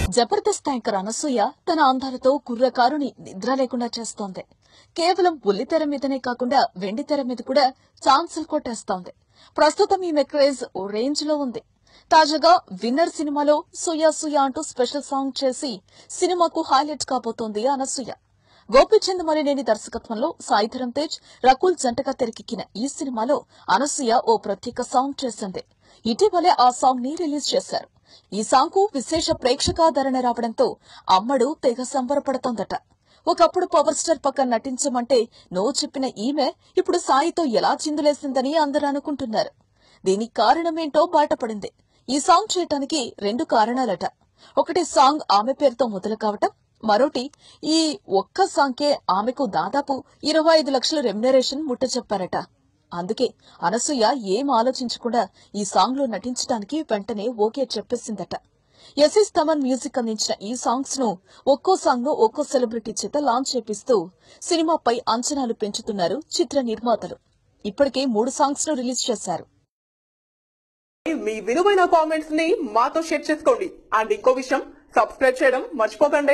Jabardasth anchor Anasuya తన అందాలతో కుర్రకారుని నిద్ర లేకుండా చేస్తోంది కేవలం బుల్లితెర మీదనే కాకుండా వెండి తెర మీద కూడా ఛాన్సులు కొట్టేస్తోంది ప్రస్తుతం ఈమె క్రేజ్ ఓ రేంజ్ లో ఉంది తాజాగా విన్నర్ సినిమాలో సుయా సుయా అంటూ స్పెషల్ సాంగ్ చేసి సినిమాకు హైలైట్ కాబోతోంది అనసూయ గోపీచంద్ మలినేని దర్శకత్వంలో సాయిధరం తేజ్ రకుల్ జంటగా తెరకెక్కిన ఈ సినిమాలో అనసూయ ఓ ప్రత్యేక సాంగ్ చేసింది ఇటీవలే ఆ సాంగ్ ని రిలీజ్ చేశారు ఈ సాంగ్ కు విశేష ప్రేక్షకాదరణ రావడంతో అమ్మడు తెగ సంబరపడుతోందట ఒకప్పుడు పవర్ స్టార్ పక్కన నటించమంటే నో చెప్పిన ఈమె ఇప్పుడు సాయితో ఎలా చిందులేసిందని అందరూ అనుకుంటున్నారు దీనికి కారణమేంటో బయటపడింది ఈ సాంగ్ చేయటానికి రెండు కారణాలట ఒకటి సాంగ్ ఆమె పేరుతో మొదలు కావటం మరోటి ఈ ఒక్క సాంగ్కే ఆమెకు దాదాపు ఇరవై ఐదు లక్షల రెమ్యునరేషన్ ముట్ట చెప్పారట అందుకే అనసూయ ఏం ఆలోచించకుండా ఈ సాంగ్ లో నటించడానికి వెంటనే ఓకే చెప్పేసిందట ఎస్ఎస్ తమన్ మ్యూజిక్ అందించిన ఈ సాంగ్స్ ను ఒక్కో సాంగ్ ను ఒక్కో సెలబ్రిటీ చేత లాంచ్ చేపిస్తూ సినిమాపై అంచనాలు పెంచుతున్నారు చిత్ర నిర్మాతలు ఇప్పటికే మూడు సాంగ్స్ ను రిలీజ్ చేశారు మీ విలువైన కామెంట్స్ ని మాతో షేర్ చేసుకోండి అండ్ ఇంకో విషయం సబ్స్క్రైబ్ చేయడం మర్చిపోకండి